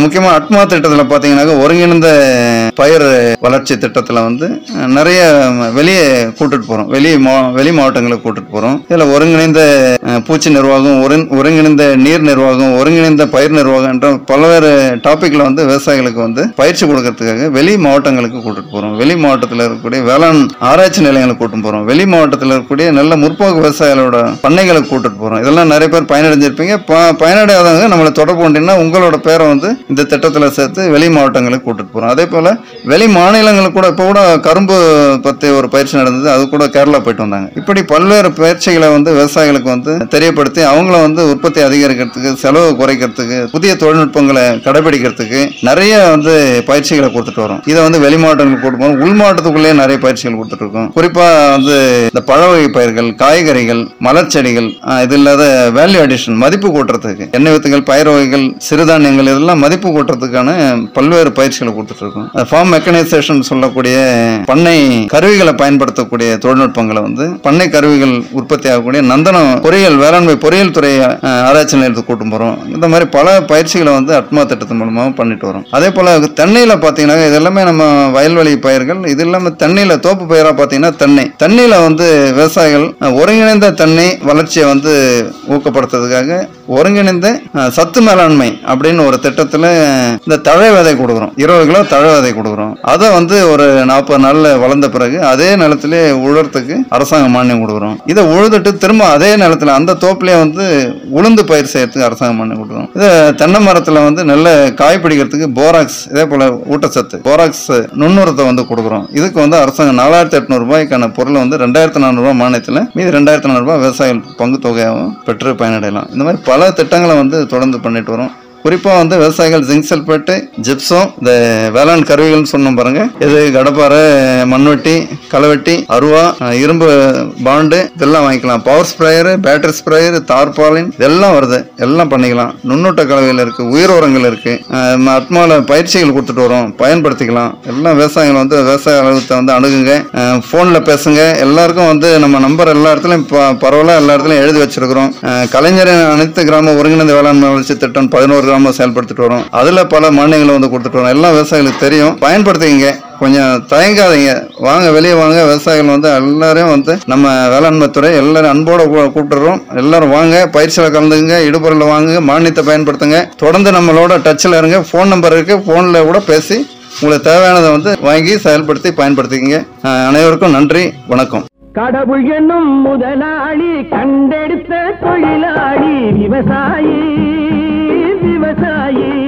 முக்கியமாக அட்மா திட்டத்தில் பார்த்தீங்கன்னாக்க ஒருங்கிணைந்த பயிர் வளர்ச்சி திட்டத்தில் வந்து அஹ், நிறைய வெளியே கூட்டிட்டு போகிறோம் வெளி மா வெளி மாவட்டங்களுக்கு கூட்டிட்டு போகிறோம் இதில் ஒருங்கிணைந்த அஹ், பூச்சி நிர்வாகம் ஒருங் ஒருங்கிணைந்த நீர் நிர்வாகம் ஒருங்கிணைந்த பயிர் நிர்வாகம் என்ற பல்வேறு டாப்பிக்கில் வந்து விவசாயிகளுக்கு வந்து பயிற்சி கொடுக்கறதுக்காக வெளி மாவட்டங்களுக்கு கூட்டிட்டு போகிறோம் வெளி மாவட்டத்தில் இருக்கக்கூடிய வேளாண் ஆராய்ச்சி நிலையங்களுக்கு கூட்டிட்டு போகிறோம் வெளி மாவட்டத்தில் இருக்கக்கூடிய நல்ல முற்போக்கு விவசாயிகளோட பண்ணைகளுக்கு கூட்டிட்டு போகிறோம் இதெல்லாம் நிறைய பேர் பயனடைஞ்சிருப்பீங்க ப- பயனடையாதவங்க நம்மளை தொடர்பு கொண்டீங்கன்னா உங்களோட பேரை வந்து இந்த திட்டத்தில் சேர்த்து வெளி மாவட்டங்களுக்கு கூட்டிட்டு போகிறோம் அதே போல் வெளி மாநிலங்களுக்கு கூட இப்போ கூட கரும்பு பற்றி ஒரு பயிற்சி நடந்தது அது கூட கேரளா போயிட்டு வந்தாங்க இப்படி பல்வேறு பயிற்சிகளை வந்து விவசாயிகளுக்கு வந்து தெரியப்படுத்தி அவங்கள வந்து உற்பத்தி அதிகரிக்கிறதுக்கு செலவு குறைக்கிறதுக்கு புதிய தொழில்நுட்பங்களை கடைபிடிக்கிறதுக்கு நிறைய வந்து பயிற்சிகளை கொடுத்துட்டு வரோம் இதை வந்து வெளி மாவட்டங்களுக்கு கூட்டு போகிறோம் உள் மாவட்டத்துக்குள்ளேயே நிறைய பயிற்சிகள் கொடுத்துட்டு இருக்கோம் குறிப்பாக வந்து இந்த பழ வகை பயிர்கள் காய்கறிகள் மலர்ச்செடிகள் ஆஹ், இது இல்லாத வேல்யூ அடிஷன் மதிப்பு கூட்டுறதுக்கு எண்ணெய் வித்துகள் பயிர் வகைகள் சிறுதானியங்கள் இதெல்லாம் மதிப்பு கூட்டுறதுக்கான பல்வேறு பயிற்சிகளை கொடுத்துட்டு இருக்கோம் ஃபார்ம் மெக்கனைசேஷன் சொல்லக்கூடிய பண்ணை கருவிகளை பயன்படுத்தக்கூடிய தொழில்நுட்பங்களை வந்து பண்ணை கருவிகள் உற்பத்தி ஆகக்கூடிய நந்தனம் பொறியியல் வேளாண்மை பொறியியல் துறை ஆஹ், ஆராய்ச்சி நிலையத்துக்கு கூட்டும் போறோம் இந்த மாதிரி பல பயிற்சிகளை வந்து அட்மா திட்டத்தின் மூலமாக பண்ணிட்டு வரோம் அதே போல தென்னையில பாத்தீங்கன்னா இது எல்லாமே நம்ம வயல்வெளி பயிர்கள் இது இல்லாம தென்னையில தோப்பு பயிரா பாத்தீங்கன்னா தென்னை தென்னையில வந்து விவசாயிகள் அஹ், ஒருங்கிணைந்த தென்னை வளர்ச்சியை வந்து ஊக்கப்படுத்துறதுக்காக ஒருங்கிணைந்த அஹ், சத்து மேலாண்மை அப்படின்னு ஒரு திட்டத்துல இந்த தழை விதை கொடுக்குறோம் இருபது கிலோ தழை விதை கொடுக்குறோம் அதை வந்து ஒரு நாற்பது நாள்ல வளர்ந்த பிறகு அதே நிலத்திலே உழறதுக்கு அரசாங்கம் மானியம் கொடுக்குறோம் இதை உழுதுட்டு திரும்ப அதே நிலத்துல அந்த தோப்புலயே வந்து உளுந்து பயிர் செய்யறதுக்கு அரசாங்கம் மானியம் கொடுக்குறோம் இது தென்னை மரத்துல வந்து நல்ல காய் பிடிக்கிறதுக்கு போராக்ஸ் இதே போல ஊட்டச்சத்து போராக்ஸ் நுண்ணுரத்தை வந்து கொடுக்குறோம் இதுக்கு வந்து அரசாங்கம் நாலாயிரத்தி எட்நூறு ரூபாய்க்கான பொருளை வந்து ரெண்டாயிரத்தி நானூறுபா மானியத்தில் மீதி ரெண்டாயிரத்தி நானூறுபா விவசாயிகள் பங்கு தொகையாகவும் பெற்று பயனடையலாம் இந்த மாதிரி பல திட்டங்களை வந்து தொடர்ந்து பண்ணிட்டு வரோம் குறிப்பாக வந்து விவசாயிகள் ஜிங்க் சல்பேட்டு ஜிப்சம் இந்த வேளாண் கருவிகள்னு சொன்னோம் பாருங்க இது கடப்பாறை மண்வெட்டி களைவெட்டி அருவா அஹ், இரும்பு பாண்டு இதெல்லாம் வாங்கிக்கலாம் power sprayer battery sprayer tarpaulin இதெல்லாம் வருது எல்லாம் பண்ணிக்கலாம் நுண்ணூட்ட கலவைகள் இருக்கு உயிர் உரங்கள் இருக்கு அஹ், ம- அத்மால பயிற்சிகள் கொடுத்துட்டு வரோம் பயன்படுத்திக்கலாம் எல்லாம் விவசாயிகள் வந்து விவசாய அலுவலகத்தை வந்து அணுகுங்க ஃபோனில் பேசுங்க எல்லாருக்கும் வந்து நம்ம நம்பர் எல்லா இடத்துலையும் ப- பரவலா எல்லா இடத்துலையும் எழுதி வச்சிருக்கிறோம் அஹ், கலைஞரின் அனைத்து கிராம ஒருங்கிணைந்த வேளாண்மை வளர்ச்சி திட்டம் பதினோரு கிராமம் செயல்படுத்திட்டு வரோம் அதுல பல மானியங்களை வந்து கொடுத்துட்டு வரோம் எல்லாம் விவசாயிகளுக்கு தெரியும் பயன்படுத்திக்கங்க கொஞ்சம் தயங்காதீங்க வாங்க வெளியே வாங்க விவசாயிகள் வந்து எல்லாரையும் வந்து நம்ம வேளாண்மை துறை எல்லாரும் அன்போட கூ- கூப்பிட்டுறோம் எல்லாரும் வாங்க பயிற்சியில் கலந்துங்க இடுபொருளை வாங்குங்க மானியத்தை பயன்படுத்துங்க தொடர்ந்து நம்மளோட டச்சில் இருங்க ஃபோன் நம்பர் இருக்கு ஃபோனில் கூட பேசி உங்களுக்கு தேவையானதை வந்து வாங்கி செயல்படுத்தி பயன்படுத்திக்கங்க அஹ் அனைவருக்கும் நன்றி வணக்கம் கடவுள் என்னும் முதலாளி கண்டெடுத்த தொழிலாளி விவசாயி விவசாயி